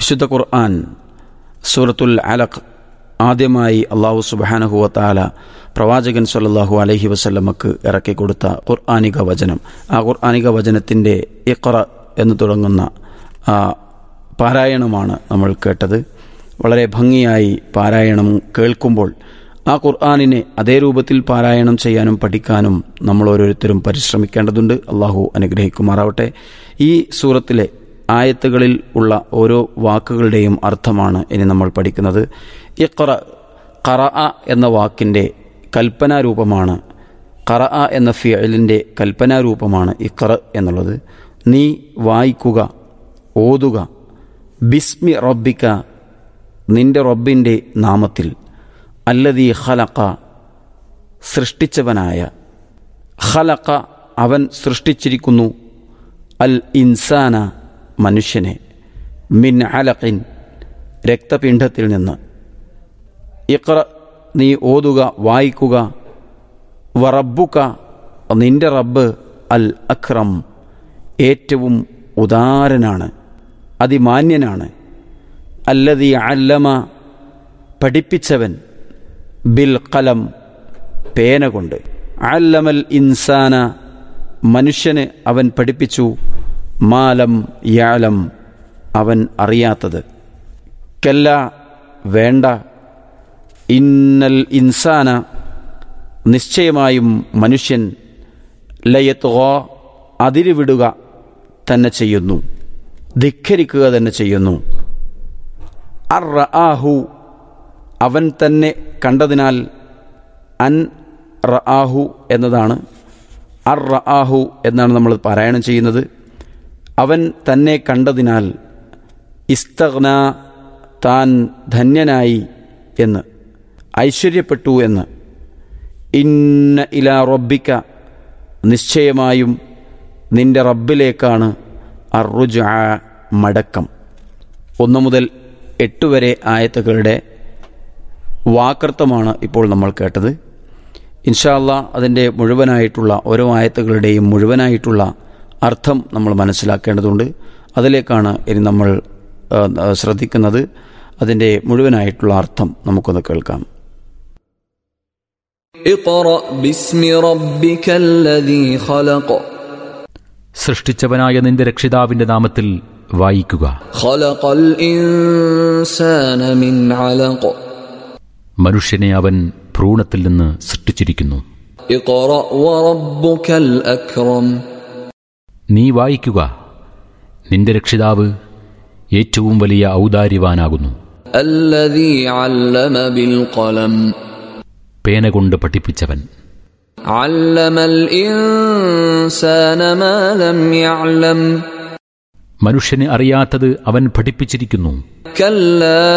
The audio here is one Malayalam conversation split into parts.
വിശുദ്ധ ഖുർആൻ സൂറത്തുൽ അലഖ് ആദ്യമായി അള്ളാഹു സുബാനഹുവത്താല പ്രവാചകൻ സല്ലാഹു അലഹി വസല്ലമക്ക് ഇറക്കി കൊടുത്ത ഖുർആാനിക വചനം ആ ഖുർആാനിക വചനത്തിൻ്റെ ഇഖറ എന്ന് തുടങ്ങുന്ന ആ പാരായണമാണ് നമ്മൾ കേട്ടത് വളരെ ഭംഗിയായി പാരായണം കേൾക്കുമ്പോൾ ആ ഖുർആാനിനെ അതേ രൂപത്തിൽ പാരായണം ചെയ്യാനും പഠിക്കാനും നമ്മൾ ഓരോരുത്തരും പരിശ്രമിക്കേണ്ടതുണ്ട് അള്ളാഹു അനുഗ്രഹിക്കുമാറാവട്ടെ ഈ സൂറത്തിലെ ആയത്തുകളിൽ ഉള്ള ഓരോ വാക്കുകളുടെയും അർത്ഥമാണ് ഇനി നമ്മൾ പഠിക്കുന്നത് ഇഖറ ഖറ എന്ന വാക്കിൻ്റെ കൽപ്പനാരൂപമാണ് ഖറ എന്ന ഫിയലിൻ്റെ കൽപ്പനാരൂപമാണ് ഇഖറ എന്നുള്ളത് നീ വായിക്കുക ഓതുക ബിസ്മി റബ്ബിക്ക നിന്റെ റബ്ബിൻ്റെ നാമത്തിൽ അല്ലതീ ഖലക്ക സൃഷ്ടിച്ചവനായ ഖലക്ക അവൻ സൃഷ്ടിച്ചിരിക്കുന്നു അൽ ഇൻസാന മനുഷ്യനെ മിൻ അലഖിൻ രക്തപിണ്ഡത്തിൽ നിന്ന് ഇഖ്ര നീ ഓതുക വായിക്കുക വറബുക നിന്റെ റബ്ബ് അൽ അക്രം ഏറ്റവും ഉദാരനാണ് അതിമാന്യനാണ് അല്ലതി അല്ലമ പഠിപ്പിച്ചവൻ ബിൽ കലം പേന കൊണ്ട് അല്ലമൽ ഇൻസാന മനുഷ്യന് അവൻ പഠിപ്പിച്ചു മാലം യാലം അവൻ അറിയാത്തത് കല്ല വേണ്ട ഇന്നൽ ഇൻസാന നിശ്ചയമായും മനുഷ്യൻ ലയത്തുക അതിരുവിടുക തന്നെ ചെയ്യുന്നു ധിഖരിക്കുക തന്നെ ചെയ്യുന്നു അർ ആഹു അവൻ തന്നെ കണ്ടതിനാൽ അൻ റആഹു എന്നതാണ് അർ റആഹു എന്നാണ് നമ്മൾ പാരായണം ചെയ്യുന്നത് അവൻ തന്നെ കണ്ടതിനാൽ ഇസ്തഗ്ന താൻ ധന്യനായി എന്ന് ഐശ്വര്യപ്പെട്ടു എന്ന് ഇന്ന ഇല റബ്ബിക്ക നിശ്ചയമായും നിന്റെ റബ്ബിലേക്കാണ് അറുജ മടക്കം ഒന്ന് മുതൽ എട്ട് വരെ ആയത്തുകളുടെ വാക്കർത്ഥമാണ് ഇപ്പോൾ നമ്മൾ കേട്ടത് ഇൻഷാല്ല അതിൻ്റെ മുഴുവനായിട്ടുള്ള ഓരോ ആയത്തുകളുടെയും മുഴുവനായിട്ടുള്ള അർത്ഥം നമ്മൾ മനസ്സിലാക്കേണ്ടതുണ്ട് അതിലേക്കാണ് ഇനി നമ്മൾ ശ്രദ്ധിക്കുന്നത് അതിൻ്റെ മുഴുവനായിട്ടുള്ള അർത്ഥം നമുക്കൊന്ന് കേൾക്കാം اقرأ باسم ربك الذي خلق സൃഷ്ടിച്ചവനായ നിന്റെ രക്ഷിതാവിന്റെ നാമത്തിൽ വായിക്കുക خلق الإنسان من علق മനുഷ്യനെ അവൻ ഭ്രൂണത്തിൽ നിന്ന് സൃഷ്ടിച്ചിരിക്കുന്നു اقرأ وربك الأكرم നീ വായിക്കുക നിന്റെ രക്ഷിതാവ് ഏറ്റവും വലിയ ഔദാര്യവാനാകുന്നു الذي علم بالقلم പേന കൊണ്ട് പഠിപ്പിച്ചവൻ علم الإنسان ما لم يعلم മനുഷ്യന് അറിയാത്തത് അവൻ പഠിപ്പിച്ചിരിക്കുന്നു كلا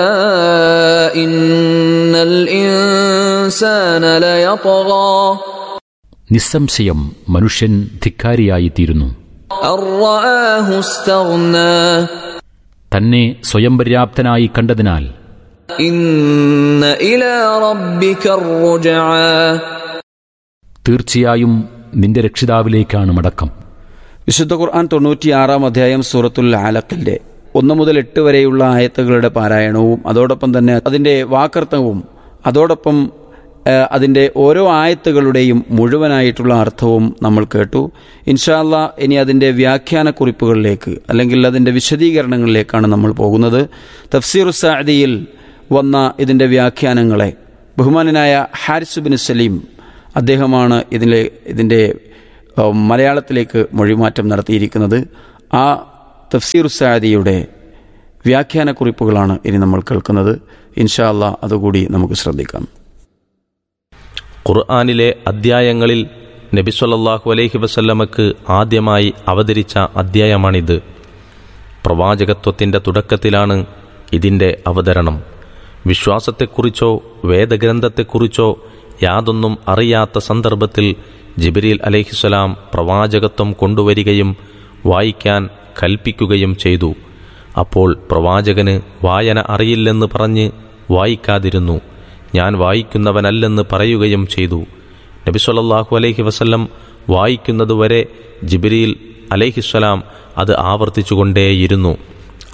إن الإنسان ليطغى നിസ്സംശയം മനുഷ്യൻ ധിക്കാരിയായിത്തീരുന്നു أن رآه استغنى തന്നെ സ്വയം പര്യാപ്തനായി കണ്ടതിനാൽ إن إلى ربك الرجعى തീർച്ചയായും നിന്റെ രക്ഷിതാവിലേക്കാണ് മടക്കം വിശുദ്ധ ഖുർആൻ തൊണ്ണൂറ്റിയാറാം അധ്യായം സൂറത്തുൽ ആലക്കിൻ്റെ ഒന്ന് മുതൽ എട്ട് വരെയുള്ള ആയത്തുകളുടെ പാരായണവും അതോടൊപ്പം തന്നെ അതിൻ്റെ വാക്കർത്ഥവും അതോടൊപ്പം ഏഹ്, അതിൻ്റെ ഓരോ ആയത്തുകളുടെയും മുഴുവനായിട്ടുള്ള അർത്ഥവും നമ്മൾ കേട്ടു ഇൻഷാല്ല ഇനി അതിൻ്റെ വ്യാഖ്യാന കുറിപ്പുകളിലേക്ക് അല്ലെങ്കിൽ അതിൻ്റെ വിശദീകരണങ്ങളിലേക്കാണ് നമ്മൾ പോകുന്നത് തഫ്സീർ സാദിയിൽ വന്ന ഇതിൻ്റെ വ്യാഖ്യാനങ്ങളെ ബഹുമാനനായ ഹാരിസ് ബിൻ സലീം അദ്ദേഹമാണ് ഇതിലെ ഇതിൻ്റെ ഏഹ്, മലയാളത്തിലേക്ക് മൊഴിമാറ്റം നടത്തിയിരിക്കുന്നത് ആ തഫ്സീർ സാദിയുടെ വ്യാഖ്യാനക്കുറിപ്പുകളാണ് ഇനി നമ്മൾ കേൾക്കുന്നത് ഇൻഷാ അല്ലാ അതുകൂടി നമുക്ക് ശ്രദ്ധിക്കാം ഖുർആാനിലെ അദ്ധ്യായങ്ങളിൽ നബിസ്വല്ലാഹു അലൈഹി വസല്ലമക്ക് ആദ്യമായി അവതരിച്ച അദ്ധ്യായമാണിത് പ്രവാചകത്വത്തിൻ്റെ തുടക്കത്തിലാണ് ഇതിൻ്റെ അവതരണം വിശ്വാസത്തെക്കുറിച്ചോ വേദഗ്രന്ഥത്തെക്കുറിച്ചോ യാതൊന്നും അറിയാത്ത സന്ദർഭത്തിൽ ജിബിരിൽ അലൈഹിസ്സലാം പ്രവാചകത്വം കൊണ്ടുവരികയും വായിക്കാൻ കൽപ്പിക്കുകയും ചെയ്തു അപ്പോൾ പ്രവാചകന് വായന അറിയില്ലെന്ന് പറഞ്ഞ് വായിക്കാതിരുന്നു ഞാൻ വായിക്കുന്നവനല്ലെന്ന് പറയുകയും ചെയ്തു നബി സല്ലല്ലാഹു അലൈഹി വസല്ലം വായിക്കുന്നതുവരെ ജിബിരിൽ അലൈഹിസ്സലാം അത് ആവർത്തിച്ചുകൊണ്ടേയിരുന്നു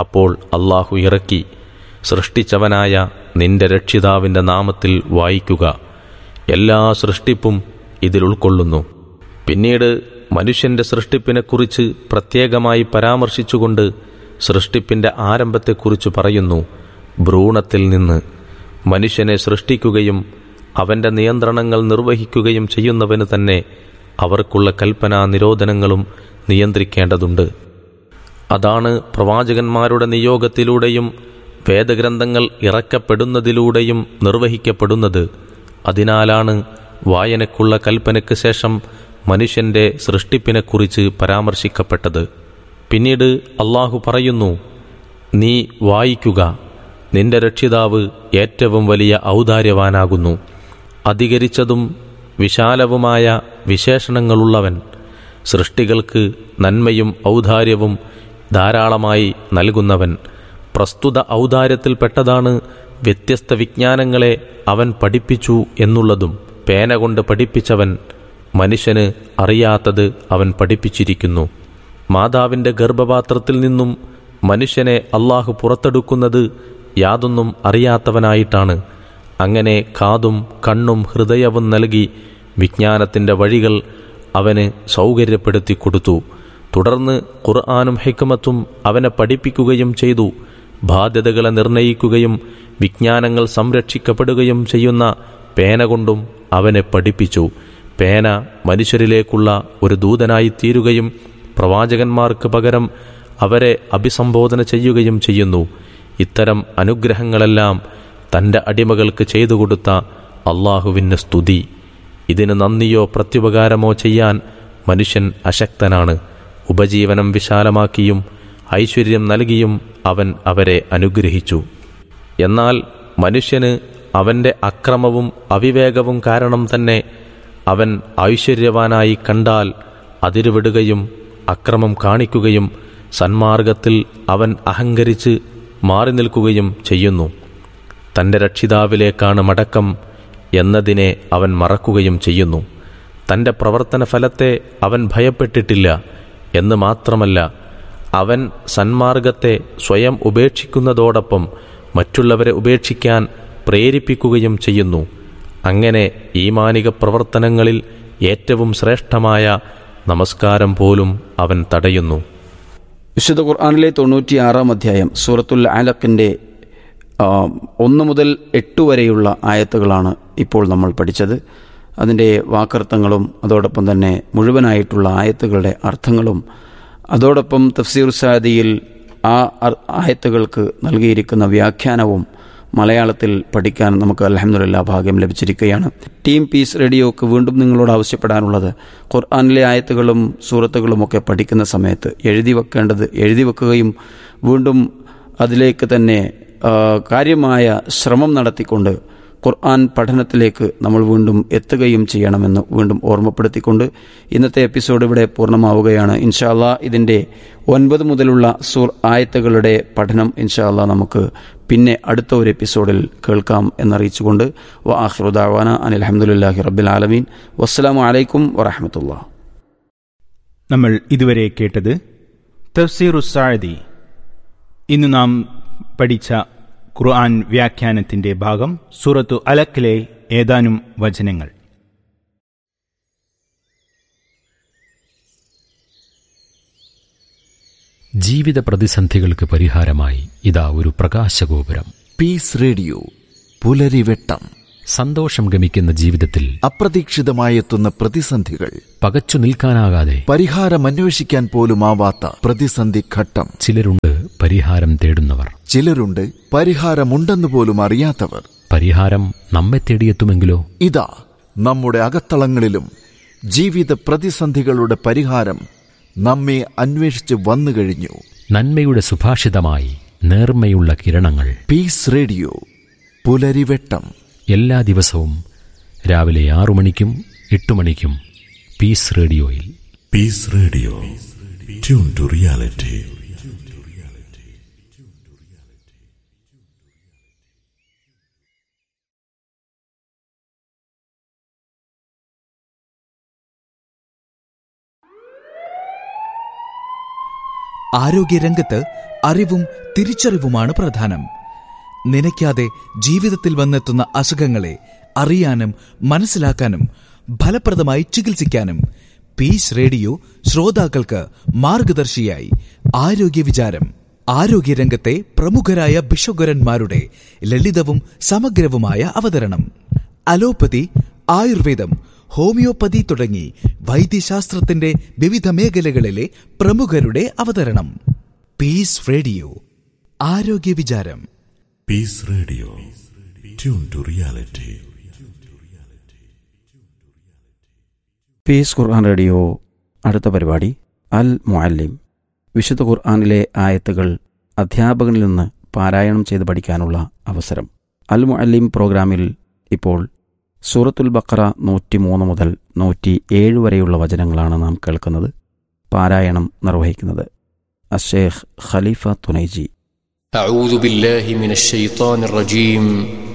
അപ്പോൾ അള്ളാഹു ഇറക്കി സൃഷ്ടിച്ചവനായ നിന്റെ രക്ഷിതാവിൻ്റെ നാമത്തിൽ വായിക്കുക എല്ലാ സൃഷ്ടിപ്പും ഇതിൽ ഉൾക്കൊള്ളുന്നു പിന്നീട് മനുഷ്യന്റെ സൃഷ്ടിപ്പിനെക്കുറിച്ച് പ്രത്യേകമായി പരാമർശിച്ചുകൊണ്ട് സൃഷ്ടിപ്പിന്റെ ആരംഭത്തെക്കുറിച്ച് പറയുന്നു ഭ്രൂണത്തിൽ നിന്ന് മനുഷ്യനെ സൃഷ്ടിക്കുകയും അവന്റെ നിയന്ത്രണങ്ങൾ നിർവഹിക്കുകയും ചെയ്യുന്നവന് തന്നെ അവർക്കുള്ള കൽപ്പനാ നിരോധനങ്ങളും നിയന്ത്രിക്കേണ്ടതുണ്ട് അതാണ് പ്രവാചകന്മാരുടെ നിയോഗത്തിലൂടെയും വേദഗ്രന്ഥങ്ങൾ ഇറക്കപ്പെടുന്നതിലൂടെയും നിർവഹിക്കപ്പെടുന്നത് അതിനാലാണ് വായനക്കുള്ള കൽപ്പനയ്ക്ക് ശേഷം മനുഷ്യന്റെ സൃഷ്ടിപ്പിനെക്കുറിച്ച് പരാമർശിക്കപ്പെട്ടത് പിന്നീട് അള്ളാഹു പറയുന്നു നീ വായിക്കുക നിന്റെ രക്ഷിതാവ് ഏറ്റവും വലിയ ഔദാര്യവാനാകുന്നു അധികരിച്ചതും വിശാലവുമായ വിശേഷണങ്ങളുള്ളവൻ സൃഷ്ടികൾക്ക് നന്മയും ഔദാര്യവും ധാരാളമായി നൽകുന്നവൻ പ്രസ്തുത ഔദാര്യത്തിൽപ്പെട്ടതാണ് വ്യത്യസ്ത വിജ്ഞാനങ്ങളെ അവൻ പഠിപ്പിച്ചു എന്നുള്ളതും പേന കൊണ്ട് പഠിപ്പിച്ചവൻ മനുഷ്യന് അറിയാത്തത് അവൻ പഠിപ്പിച്ചിരിക്കുന്നു മാതാവിൻ്റെ ഗർഭപാത്രത്തിൽ നിന്നും മനുഷ്യനെ അള്ളാഹു പുറത്തെടുക്കുന്നത് യാതൊന്നും അറിയാത്തവനായിട്ടാണ് അങ്ങനെ കാതും കണ്ണും ഹൃദയവും നൽകി വിജ്ഞാനത്തിൻ്റെ വഴികൾ അവന് സൗകര്യപ്പെടുത്തി കൊടുത്തു തുടർന്ന് ഖുർആാനും ഹിക്മത്തും അവനെ പഠിപ്പിക്കുകയും ചെയ്തു ബാധ്യതകളെ നിർണയിക്കുകയും വിജ്ഞാനങ്ങൾ സംരക്ഷിക്കപ്പെടുകയും ചെയ്യുന്ന പേന കൊണ്ടും അവനെ പഠിപ്പിച്ചു പേന മനുഷ്യരിലേക്കുള്ള ഒരു ദൂതനായി തീരുകയും പ്രവാചകന്മാർക്ക് പകരം അവരെ അഭിസംബോധന ചെയ്യുകയും ചെയ്യുന്നു ഇത്തരം അനുഗ്രഹങ്ങളെല്ലാം തൻ്റെ അടിമകൾക്ക് ചെയ്തു കൊടുത്ത അള്ളാഹുവിന് സ്തുതി ഇതിന് നന്ദിയോ പ്രത്യുപകാരമോ ചെയ്യാൻ മനുഷ്യൻ അശക്തനാണ് ഉപജീവനം വിശാലമാക്കിയും ഐശ്വര്യം നൽകിയും അവൻ അവരെ അനുഗ്രഹിച്ചു എന്നാൽ മനുഷ്യന് അവൻ്റെ അക്രമവും അവിവേകവും കാരണം തന്നെ അവൻ ഐശ്വര്യവാനായി കണ്ടാൽ അതിരുവിടുകയും അക്രമം കാണിക്കുകയും സന്മാർഗത്തിൽ അവൻ അഹങ്കരിച്ച് മാറി നിൽക്കുകയും ചെയ്യുന്നു തൻ്റെ രക്ഷിതാവിലേക്കാണ് മടക്കം എന്നതിനെ അവൻ മറക്കുകയും ചെയ്യുന്നു തൻ്റെ പ്രവർത്തന ഫലത്തെ അവൻ ഭയപ്പെട്ടിട്ടില്ല എന്ന് മാത്രമല്ല അവൻ സന്മാർഗത്തെ സ്വയം ഉപേക്ഷിക്കുന്നതോടൊപ്പം മറ്റുള്ളവരെ ഉപേക്ഷിക്കാൻ പ്രേരിപ്പിക്കുകയും ചെയ്യുന്നു അങ്ങനെ ഈമാനിക പ്രവർത്തനങ്ങളിൽ ഏറ്റവും ശ്രേഷ്ഠമായ നമസ്കാരം പോലും അവൻ തടയുന്നു വിശുദ്ധ ഖുർആാനിലെ തൊണ്ണൂറ്റിയാറാം അധ്യായം സൂറത്തുൽ അലക്കിൻ്റെ ഒന്ന് മുതൽ എട്ട് വരെയുള്ള ആയത്തുകളാണ് ഇപ്പോൾ നമ്മൾ പഠിച്ചത് അതിൻ്റെ വാക്കർത്ഥങ്ങളും അതോടൊപ്പം തന്നെ മുഴുവനായിട്ടുള്ള ആയത്തുകളുടെ അർത്ഥങ്ങളും അതോടൊപ്പം തഫ്സീർ സാദിയിൽ ആ ആയത്തുകൾക്ക് നൽകിയിരിക്കുന്ന വ്യാഖ്യാനവും മലയാളത്തിൽ പഠിക്കാൻ നമുക്ക് അലഹമുല്ല ഭാഗ്യം ലഭിച്ചിരിക്കുകയാണ് ടീം പീസ് റേഡിയോക്ക് വീണ്ടും നിങ്ങളോട് ആവശ്യപ്പെടാനുള്ളത് ഖുർആാനിലെ ആയത്തുകളും സൂറത്തുകളുമൊക്കെ പഠിക്കുന്ന സമയത്ത് എഴുതി വെക്കേണ്ടത് എഴുതി വെക്കുകയും വീണ്ടും അതിലേക്ക് തന്നെ കാര്യമായ ശ്രമം നടത്തിക്കൊണ്ട് ഖുർആൻ പഠനത്തിലേക്ക് നമ്മൾ വീണ്ടും എത്തുകയും ചെയ്യണമെന്ന് വീണ്ടും ഓർമ്മപ്പെടുത്തിക്കൊണ്ട് ഇന്നത്തെ എപ്പിസോഡ് ഇവിടെ പൂർണ്ണമാവുകയാണ് ഇൻഷാല്ല ഇതിൻ്റെ ഒൻപത് മുതലുള്ള സൂർ ആയത്തുകളുടെ പഠനം ഇൻഷാല്ല നമുക്ക് പിന്നെ അടുത്ത ഒരു എപ്പിസോഡിൽ കേൾക്കാം എന്നറിയിച്ചുകൊണ്ട് വ ആഹ്റുദാവാന അനിൽഹമുല്ലാഹി റബ്ബിൽ ആലമീൻ വസ്സലാമു അലൈക്കും വറഹമത്തുള്ള നമ്മൾ ഇതുവരെ കേട്ടത് തഫ്സീറുസാഴതി ഇന്ന് നാം പഠിച്ച ഖുർആൻ വ്യാഖ്യാനത്തിന്റെ ഭാഗം സൂറത്തു അലക്കിലെ ഏതാനും വചനങ്ങൾ ജീവിത പ്രതിസന്ധികൾക്ക് പരിഹാരമായി ഇതാ ഒരു പ്രകാശഗോപുരം പീസ് റേഡിയോ പുലരിവെട്ടം സന്തോഷം ഗമിക്കുന്ന ജീവിതത്തിൽ അപ്രതീക്ഷിതമായെത്തുന്ന പ്രതിസന്ധികൾ പകച്ചു നിൽക്കാനാകാതെ പരിഹാരമന്വേഷിക്കാൻ പോലുമാവാത്ത പ്രതിസന്ധി ഘട്ടം ചിലരുണ്ട് പരിഹാരം തേടുന്നവർ ചിലരുണ്ട് പരിഹാരമുണ്ടെന്ന് പോലും അറിയാത്തവർ പരിഹാരം നമ്മെ തേടിയെത്തുമെങ്കിലോ ഇതാ നമ്മുടെ അകത്തളങ്ങളിലും ജീവിത പ്രതിസന്ധികളുടെ പരിഹാരം നമ്മെ അന്വേഷിച്ച് വന്നു കഴിഞ്ഞു നന്മയുടെ സുഭാഷിതമായി നേർമ്മയുള്ള കിരണങ്ങൾ പീസ് റേഡിയോ പുലരിവെട്ടം എല്ലാ ദിവസവും രാവിലെ ആറു മണിക്കും എട്ട് മണിക്കും പീസ് റേഡിയോയിൽ Peace Radio. Tune to reality. ആരോഗ്യരംഗത്ത് അറിവും തിരിച്ചറിവുമാണ് പ്രധാനം നനയ്ക്കാതെ ജീവിതത്തിൽ വന്നെത്തുന്ന അസുഖങ്ങളെ അറിയാനും മനസ്സിലാക്കാനും ഫലപ്രദമായി ചികിത്സിക്കാനും പീസ് റേഡിയോ ശ്രോതാക്കൾക്ക് മാർഗദർശിയായി ആരോഗ്യ വിചാരം ആരോഗ്യരംഗത്തെ പ്രമുഖരായ ബിഷോഗരന്മാരുടെ ലളിതവും സമഗ്രവുമായ അവതരണം അലോപ്പതി ആയുർവേദം ഹോമിയോപ്പതി തുടങ്ങി വൈദ്യശാസ്ത്രത്തിന്റെ വിവിധ മേഖലകളിലെ പ്രമുഖരുടെ അവതരണം പീസ് റേഡിയോ ആരോഗ്യ വിചാരം Peace Radio. Tune to reality. Peace ഖുർആൻ റേഡിയോ അടുത്ത പരിപാടി അൽ മുഅല്ലിം വിശുദ്ധ ഖുർആനിലെ ആയത്തുകൾ അധ്യാപകനിൽ നിന്ന് പാരായണം ചെയ്ത് പഠിക്കാനുള്ള അവസരം അൽ മുഅല്ലിം പ്രോഗ്രാമിൽ ഇപ്പോൾ സൂറത്തുൽ ബക്കറ നൂറ്റി മൂന്ന് മുതൽ നൂറ്റി ഏഴ് വരെയുള്ള വചനങ്ങളാണ് നാം കേൾക്കുന്നത് പാരായണം നിർവഹിക്കുന്നത് അഷേഖ് ഖലീഫ തുനൈജി أعوذ بالله من الشيطان الرجيم